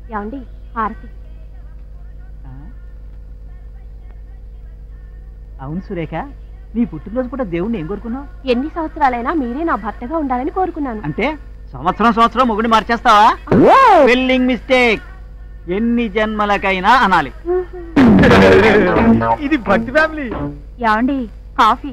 ఏమండి హారతి అవును సురేఖ నీ పుట్టినరోజు కూడా దేవుణ్ణి ఏం కోరుకున్నావు ఎన్ని సంవత్సరాలైనా మీరే నా భర్తగా ఉండాలని కోరుకున్నాను అంటే సంవత్సరం సంవత్సరం మొగుడిని మార్చేస్తావా స్పెల్లింగ్ మిస్టేక్ ఎన్ని జన్మలకైనా అనాలి ఇది భక్తి ఫ్యామిలీ ఏమండి కాఫీ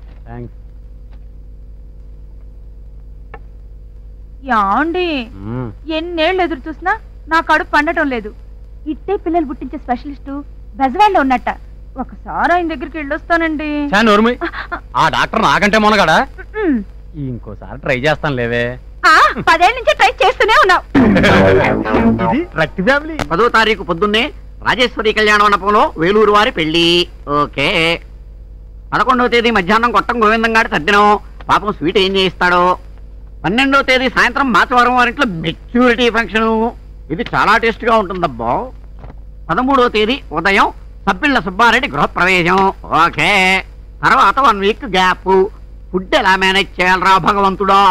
యాండి ఎన్నేళ్ళు ఎదురు చూసినా నా కడుపు పండటం లేదు ఇట్టే పిల్లలు పుట్టించే స్పెషలిస్టు బెజవాడలో ఉన్నట్ట ఒకసారి ఆయన దగ్గరికి వెళ్ళొస్తానండి నోర్మి ఆ డాక్టర్ నాకంటే మొనగాడా ఉమ్. ఇంకోసారి ట్రై చేస్తాను లేవే ఆ, పదేళ్ళ నుంచి ట్రై చేస్తూనే ఉన్నావు ఇది రక్తి ఫ్యామిలీ పదో తారీఖు పొద్దున్నే రాజేశ్వరి కళ్యాణ మండపంలో వేలూరు వారి పెళ్లి ఓకే పదకొండవ తేదీ మధ్యాహ్నం కొట్టం గోవిందం గారి తద్దినం పాపం స్వీట్ ఏం చేయిస్తాడో పన్నెండవ తేదీ సాయంత్రం మాచవరం వారింట్లో మెచ్యూరిటీ ఫంక్షన్ ఇది చాలా టేస్ట్ గా ఉంటుందబ్బా పదమూడవ తేదీ ఉదయం సబ్బిళ్ళ సుబ్బారెడ్డి గృహప్రవేశం ఓకే తర్వాత వన్ వీక్ గ్యాప్ ఫుడ్ ఎలా మేనేజ్ చేయాలరా భగవంతుడా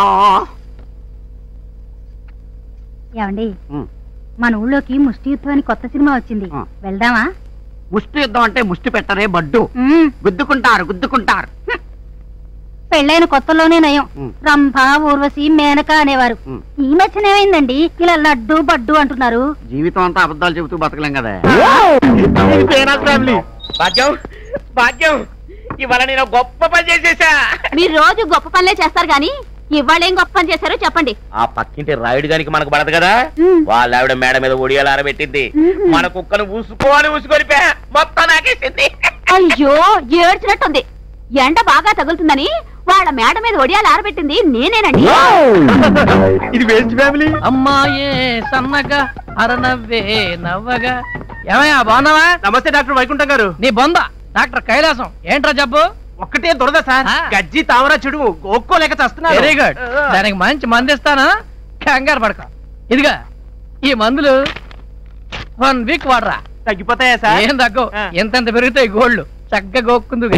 ఏమండి ఉమ్. మన ఊళ్ళోకి ముష్టి యుద్ధం అని కొత్త సినిమా వచ్చింది ఆ. వెళ్దామా ముష్టి యుద్ధం అంటే ముష్టి పెట్టరే బడ్డు ఉమ్, గుద్దుకుంటారు గుద్దుకుంటారు పెళ్ళైన కొత్తలోనే నయం ఉమ్. రంభ ఊర్వశి మేనక అనేవారు ఉమ్. ఈ మధ్యన ఏమైందండి ఇలా లడ్డు బడ్డు అంటున్నారు జీవితం అంతా అబద్ధాలు చెబుతూ బతకలేం కదా ఫ్యామిలీ భాగ్యం భాగ్యం ఇవాళ నేను గొప్ప పని చేసేసా మీరు రోజు గొప్ప పనులే చేస్తారు గాని ఇవాళ ఏం గొప్ప పని చేశారో చెప్పండి ఆ పక్కింటి రాయుడు గానికి మనకు పడదు కదా ఉమ్. వాళ్ళ ఆవిడ మేడ మీద ఒడియాలు ఆరబెట్టింది ఉహు. మన కుక్కను ఊసుకోవాలి ఊసుకొని మొత్తం నాకేసింది అయ్యో ఏడ్చినట్టుంది ఎండ బాగా తగులుతుందని వాళ్ళ మేడ మీద ఒడియాలు ఆరబెట్టింది నేనేనండి ఇది వేస్ట్ ఫ్యామిలీ అమ్మాయే సన్నగా అరనవ్వే నవ్వగా ఏమయ్యా బాగున్నావా నమస్తే డాక్టర్ వైకుంఠం గారు నీ బొంద డాక్టర్ కైలాసం ఏంట్రా జబ్బు ఒక్కటే దొరద సార్ ఆ. గజ్జి తామర చెడు ఒక్కోలేక చస్తున్నా వెరీ గుడ్ దానికి మంచి మందు ఇస్తాను కంగారు పడక ఇదిగా ఈ మందులు వన్ వీక్ వాడరా తగ్గిపోతాయా సార్ ఏం తగ్గవు ఆ. ఎంతెంత పెరుగుతాయి గోల్డ్ చక్కగా గోక్కుందు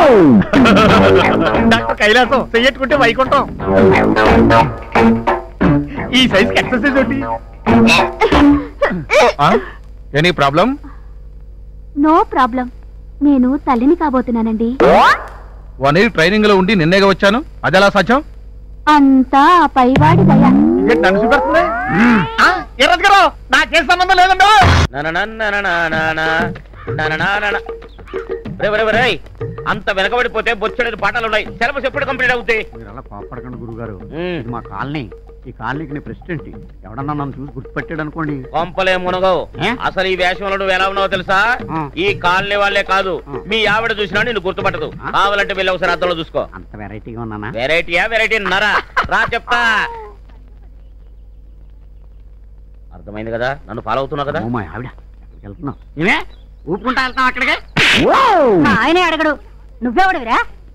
డాక్టర్ కైలాసం చెయ్యట్టుకుంటే వైకుంఠం ఈ సైజ్ ఎక్సర్సైజ్ ఒకటి ఎనీ ప్రాబ్లం నో ప్రాబ్లం నేను తల్లిని కాబోతున్నానండి వన్ ఇయర్ ట్రైనింగ్ లో ఉండి నిన్నేగా వచ్చాను అది ఎలా సాధ్యం అంతా ఆ పైవాడి దయ నన్ను చూపెడుతుంది ఎర్రది గారు నాకేం సంబంధం లేదండి అంత వెనకబడిపోతే బొచ్చడేది పాఠాలు ఉన్నాయి సిలబస్ ఎప్పుడు కంప్లీట్ అవుతాయి మీరు అలా కోపడకండి గురుగారు ఉమ్. ఇది మా కాలనీ ఈ కాలనీకి నేను ప్రెసిడెంట్ ఎవడన్నా నన్ను చూసి గుర్తుపెట్టాడు అనుకోండి కొంపలే మునగవు ఏ? అసలు ఈ వేషంలో నువ్వు ఎలా ఉన్నావో తెలుసా ఆ. ఈ కాలనీ వాళ్ళే కాదు ఆ. మీ ఆవిడ చూసినా నిన్ను గుర్తుపట్టదు ఆ? కావాలంటే వెళ్ళి ఒకసారి అద్దంలో చూసుకో అంత వెరైటీగా ఉన్నానా వెరైటీయా వెరైటీ నరా రా చెప్తా అర్థమైంది కదా నన్ను ఫాలో అవుతున్నావు కదా ఓ మా ఆవిడ ఎక్కడికి వెళ్తున్నావు ఏమే ఊపుకుంటా వెళ్తాం అక్కడికి ఆయనే అడగడు నువ్వెవడవిరా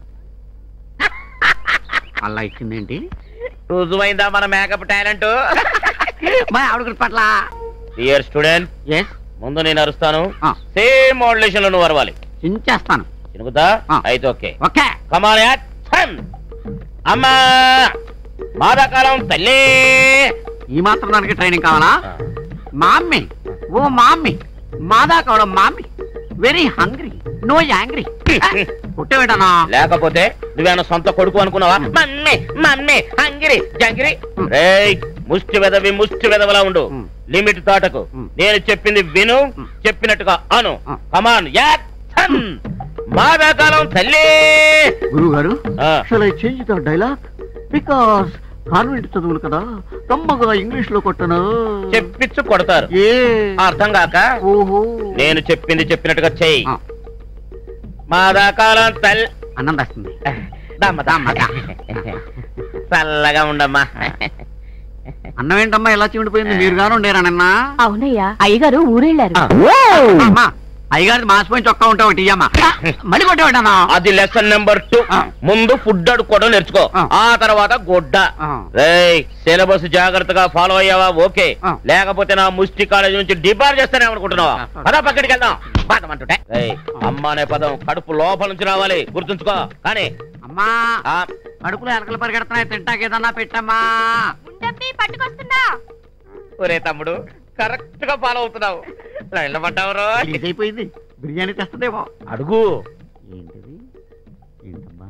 అలా ఇచ్చిందేంటి రుజువైందా మన మేకప్ టాలెంట్ మా ఆవిడ గుర్తుపట్ల డియర్ స్టూడెంట్ ఎస్ ముందు నేను అరుస్తాను ఆ. సేమ్ మోడ్యులేషన్ లో నువ్వు అరవాలి చించేస్తాను చినుకుతా ఆ. అయితే ఓకే ఓకే కమాన్ యాక్షన్ అమ్మా మాదాకాలం తల్లి ఈ మాత్రం దానికి ట్రైనింగ్ కావాలా మా అమ్మి ఓ మా అమ్మి మాదా కావడం మా అమ్మి వెరీ హంగ్రీ నో యాంగ్రీ పుట్టేవేటనా లేకపోతే నువ్వేమన్నా సొంత కొడుకు అనుకున్నావా మమ్మీ మమ్మీ హంగిరి జంగిరి రేయ్ ముష్టి వెదవి ముష్టి వెదవలా ఉండు మ్. లిమిట్ దాటకు మ్. నేను చెప్పింది విను మ్. చెప్పినట్టుగా అను ఆ. కమాన్ యాక్షన్ మాదాకాలం తల్లి గురువు గారు ఆ. Shall I change the dialogue because convent చదువులు కదా కమ్మగా ఇంగ్లీష్ లో కొట్టను చెప్పించు కొడతారు ఏ అర్థం కాక ఓహో నేను చెప్పింది చెప్పినట్టుగా చెయ్యి ఆ. మాదాకాలం తల్లి అన్నం వస్తుంది దమ్మ దమ్మ చల్లగా ఉండమ్మా అన్నం ఏంటమ్మా ఎలా చిమిడిపోయింది మీరు గాను ఉండేరానన్నా అవునయ్యా అయ్యగారు ఊరెళ్ళారు అమ్మా అయ్యగారి మాసిపోయిన చొక్కా ఉంటా ఒకటి ఇయ్యమ్మా మళ్ళీ కొట్టేవాడన్నా అది లెసన్ నెంబర్ టూ ఆ. ముందు ఫుడ్ అడుక్కోవడం నేర్చుకో ఆ. ఆ తర్వాత గొడ్డ ఆ. రేయ్ సిలబస్ జాగ్రత్తగా ఫాలో అయ్యావా ఓకే ఆ. లేకపోతే నా ముష్టి కాలేజ్ నుంచి డిబార్ చేస్తానే అనుకుంటున్నావా పదా పక్కడికి వెళ్దాం పాదమంటుంటే రేయ్ అమ్మ అనే పదం కడుపు లోపల నుంచి రావాలి గుర్తుంచుకో కానీ అమ్మా ఆ, కడుపులో ఎలకలు పరిగెడుతున్నాయి తింటాకేదన్నా పెట్టమ్మా పట్టుకొస్తున్నా ఒరే తమ్ముడు కరెక్ట్ గా ఫాలో అవుతున్నావు లైన్లో పడ్డావురో రిలీజ్ అయిపోయింది బిర్యానీ తెస్తుందేమో అడుగు ఏంటిది ఏంటమ్మా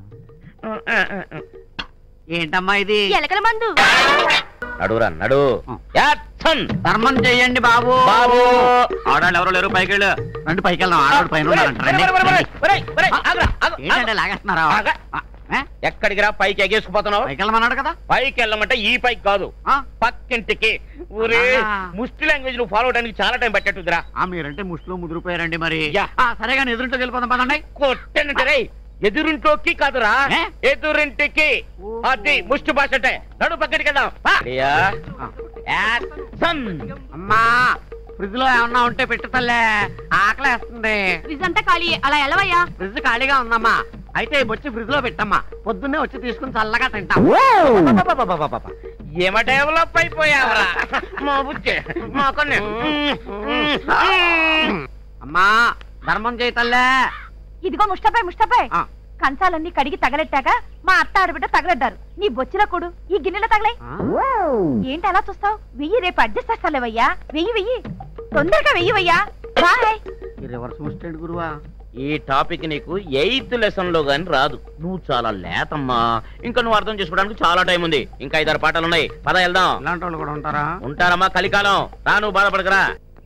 ఏంటమ్మా ఇది ఎలకల మందు నడురా నడు యాక్షన్ ధర్మం చెయ్యండి బాబు బాబు ఆడాళ్ళు ఎవరో లేరు పైకి వెళ్ళు రండి పైకి వెళ్దాం ఆడవాళ్ళు పైన ఉన్నారంట, రండి. ఒరేయ్, ఒరేయ్, ఒరేయ్, ఒరేయ్, ఆగురా, ఆగు, ఏంటంటే ఆగు. లాగేస్తున్నారా ఆగా. ఆ, ఏ? ఎక్కడికి రా పైకి ఎగేసుకుపోతున్నావు పైకి వెళ్ళమన్నాడు కదా పైకి వెళ్ళమంటే ఈ పైకి కాదు ఆ? పక్కింటికి ఊరే ఆ. ముష్టి లాంగ్వేజ్ నువ్వు ఫాలో అవడానికి చాలా టైం పట్టేట్టుదిరా ఆ మీరంటే ముష్టిలో ముదిరిపోయారండి మరి యా. ఆ, సరే కానీ ఎదురుంటూ వెళ్ళిపోదాం పదండి కొట్టనంటే రేయ్ ఎదురింటోకి కాదురా ఏ? ఎదురింటికి అది ముష్టి భాష అంటే నడు పక్కడికి వెళ్దాం పా. ప్రియా, ఆ. యాక్షన్. అమ్మా ఫ్రిడ్జ్ లో ఏమన్నా ఉంటే పెట్టు తల్లే ఆకలేస్తుంది ఫ్రిజ్ అంతా ఖాళీ అలా ఎలవయ్యా ఫ్రిడ్జ్ ఖాళీగా ఉందమ్మా అయితే వచ్చి ఫ్రిడ్జ్ లో పెట్టమ్మా పొద్దున్నే వచ్చి తీసుకుని చల్లగా తింటాం అబ్బబ్బబ్బబ్బబ్బబ్బ. ఏమ డెవలప్ అయిపోయావరా మా బుజ్జి మా కొన్ని అమ్మా ధర్మం చేయి తల్లే ఇదిగో ముష్టపై ముష్టపై ఆ. కంచాలన్నీ కడిగి తగలెట్టాక మా అత్త ఆడబిడ్డ తగలెడ్డారు నీ బొచ్చుల కొడు ఈ గిన్నెలో తగలై ఆ? ఏంటి అలా చూస్తావు వెయ్యి రేపు అడ్జస్ట్ చేస్తాలేవయ్యా వెయ్యి వెయ్యి తొందరగా వెయ్యివయ్యా బాయ్ ఈ రివర్స్ ముస్టెడ్ గురువా ఈ టాపిక్ నీకు ఎయిత్ లెసన్ లో గాని రాదు నువ్వు చాలా లేతమ్మా ఇంకా నువ్వు అర్థం చేసుకోవడానికి చాలా టైం ఉంది ఇంకా ఐదారు పాటలు ఉన్నాయి పద వెళ్దాం ఇలాంటి వాళ్ళు కూడా ఉంటారా ఉంటారమ్మా కలికాలం రా నువ్వు బాధపడకరా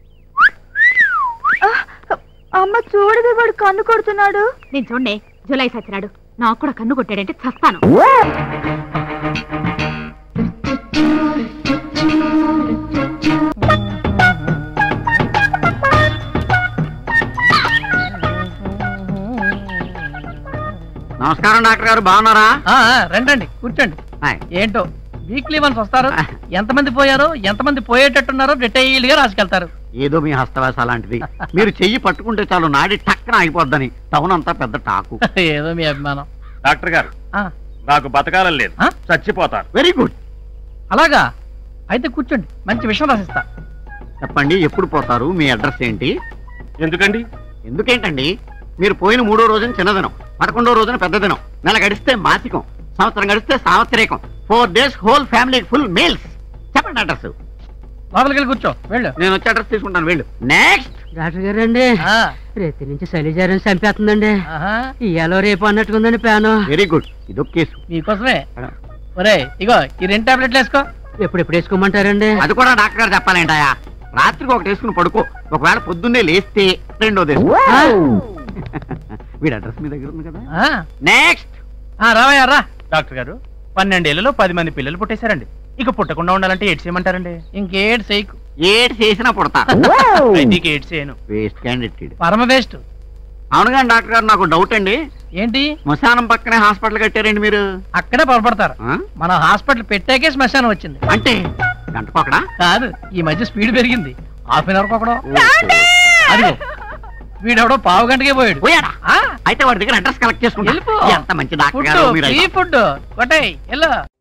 అమ్మ చూడదు వాడు కన్ను కొడుతున్నాడు నేను చూడండి జులై సచ్చినాడు నాకు కూడా కన్ను కొట్టాడంటే చస్తాను నమస్కారం డాక్టర్ గారు బాగున్నారా ఆ, ఆ, రండి రండి కూర్చోండి హాయ్. ఏంటో వీక్లీ వన్స్ వస్తారు ఎంతమంది పోయారో ఎంతమంది పోయేటట్టున్నారో డీటెయిల్ గా రాసుకెళ్తారు ఏదో మీ హస్తవాస అలాంటిది మీరు చెయ్యి పట్టుకుంటే చాలు నాడి టక్కన ఆగిపోద్దని టౌన్ అంతా పెద్ద టాకు ఏదో మీ అభిమానం డాక్టర్ గారు ఆ, నాకు బతకాలని లేదు ఆ? చచ్చిపోతారు వెరీ గుడ్ అలాగా అయితే కూర్చోండి మంచి విషయం రాసిస్తా చెప్పండి ఎప్పుడు పోతారు మీ అడ్రస్ ఏంటి ఎందుకండి ఎందుకేంటండి మీరు పోయిన మూడో రోజున చిన్నదినం పదకొండో రోజున పెద్ద దినం నెల గడిస్తే మాసికం సంవత్సరం గడిస్తే సావత్రికం four days whole family full meals చెప్పండి అడ్రస్ లోపలికి వెళ్ళి కూర్చో వెళ్ళు నేను వచ్చి అడ్రస్ తీసుకుంటాను వెళ్ళు నెక్స్ట్ డాక్టర్ గారు అండి ఆ, రేతి నుంచి శైలిజారం చంపేస్తుందండి ఆహా, ఇయ్యాలో రేపు అన్నట్టుకుందండి ప్యాను వెరీ గుడ్ ఇదొక కేసు మీకోసమే ఒరే ఇగో ఈ రెండు టాబ్లెట్లు వేసుకో ఎప్పుడెప్పుడు వేసుకోమంటారండి అది కూడా డాక్టర్ గారు చెప్పాలేంటాయా రాత్రికి ఒకటి వేసుకుని పడుకో ఒకవేళ పొద్దున్నే లేస్తే రెండోది వేసుకో. ఆ, వీడి అడ్రస్ మీ దగ్గర ఉంది కదా ఆ, నెక్స్ట్ ఆ, రావయ్యా రా డాక్టర్ గారు పన్నెండేళ్లలో పది మంది పిల్లలు పుట్టేశారండి ఇక పుట్టకుండా ఉండాలంటే ఏడ్ చేయమంటారండి ఇంకేడు చేయకు ఏడు చేసినా పుడతా అయితే ఇక ఏడ్ చేయను వేస్ట్ క్యాండిడేట్ పరమ వేస్ట్ అవును కానీ డాక్టర్ గారు నాకు డౌట్ అండి ఏంటి శ్మశానం పక్కనే హాస్పిటల్ కట్టారండి మీరు అక్కడే పొరపడతారు ఆ? మన హాస్పిటల్ పెట్టాకే శ్మశానం వచ్చింది అంటే గంట పక్కడా కాదు ఈ మధ్య స్పీడ్ పెరిగింది హాఫ్ అన్ అవర్ ఒకడో అదిగో వీడెవడో పావు గంటకే పోయాడు పోయాడా ఆ, అయితే వాడి దగ్గర అడ్రస్ కలెక్ట్ చేసుకుంటా వెళ్ళిపో ఎంత మంచి డాక్టర్ ఫుడ్ గారు మీరు ఫ్రీ ఫుడ్ కొట్టాయి ఎల్లో